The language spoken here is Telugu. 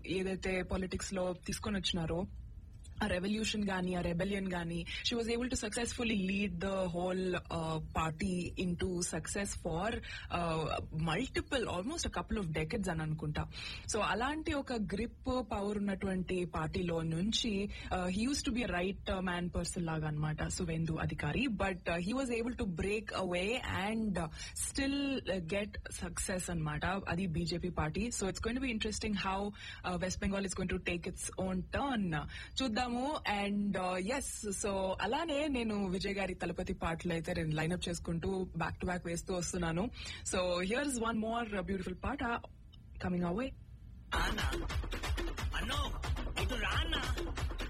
ఏదైతే పాలిటిక్స్ లో తీసుకొని వచ్చినారో ఆ రెవల్యూషన్ గానీ ఆ రెబెలియన్ గానీ she was able to successfully lead the whole party into success for multiple almost couple of decades అని అనుకుంటా సో అలాంటి ఒక గ్రిప్ పవర్ ఉన్నటువంటి పార్టీలో నుంచి he use to be right man person లాగా అనమాట Suvendu Adhikari but he was able to break away and still get success అనమాట అది BJP party so it's going be interesting how West Bengal is going to take its own turn చూద్దాము అండ్ ఎస్ సో అలానే నేను విజయ్ గారి తలపతి పాటలు అయితే నేను లైన్అప్ చేసుకుంటూ బ్యాక్ టు బ్యాక్ వేస్తూ వస్తున్నాను so here is one more beautiful పాట కమింగ్ అవే అన్నా అన్నో ఇటు రా అన్నా